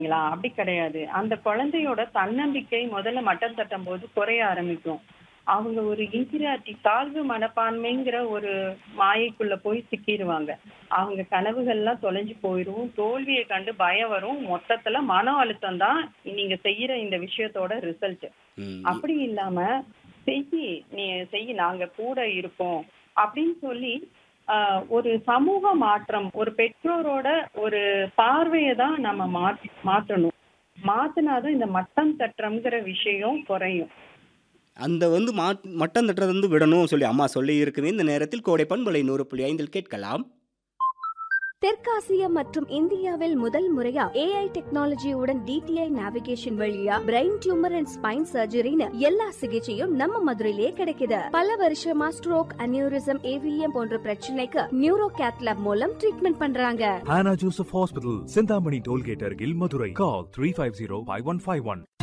ங்களா அப்படி கிடையாது அந்த குழந்தையோட தன்னம்பிக்கை முதல்ல மட்டம் தட்டும் போது குறைய ஆரம்பிக்கும் அவங்க ஒரு இன்ஃபீரியாரிட்டி தாழ்வு மனப்பான்மைங்கிற ஒரு மாயைக்குள்ள போய் சிக்கிடுவாங்க அவங்க கனவுகள்லாம் தொலைஞ்சு போயிடும் தோல்வியை கண்டு பயம் வரும் மொத்தத்துல மன அழுத்தம் தான் நீங்க செய்யற இந்த விஷயத்தோட ரிசல்ட் ம். அப்படி இல்லாம செய்யி நீ செய்யி நாங்க கூட இருக்கோம் அப்படின்னு சொல்லி ஆஹ், ஒரு சமூக மாற்றம் ஒரு பெற்றோரோட ஒரு பார்வையை தான் நம்ம மாத்தி மாற்றணும் மாத்தினாதான் இந்த மட்டம் தட்டுறம்ங்கிற விஷயம் குறையும் அந்த வந்து மாட் மட்டம் தட்டுறது வந்து விடணும் சொல்லி அம்மா சொல்லி இருக்குது இந்த நேரத்தில் கோடை பண்பலை நூறு புள்ளி ஐந்தில் கேட்கலாம் தெற்காசியா மற்றும் இந்தியாவில் முதல் முறையா ஏஐ டெக்னாலஜியுடன் டிடிஐ நேவிகேஷன் வழியா பிரெயின் டியூமர் அண்ட் ஸ்பைன் சர்ஜரின்னு எல்லா சிகிச்சையும் நம்ம மதுரையிலேயே கிடைக்குது பல வருஷமா ஸ்ட்ரோக் அனியூரிசம் ஏவிஎம் போன்ற பிரச்சனைக்கு நியூரோ கேத்லாப் மூலம் ட்ரீட்மெண்ட் பண்றாங்க Hannah Joseph Hospital, Sindhamani Tollgate, Argil, Madurai. Call 350 5151.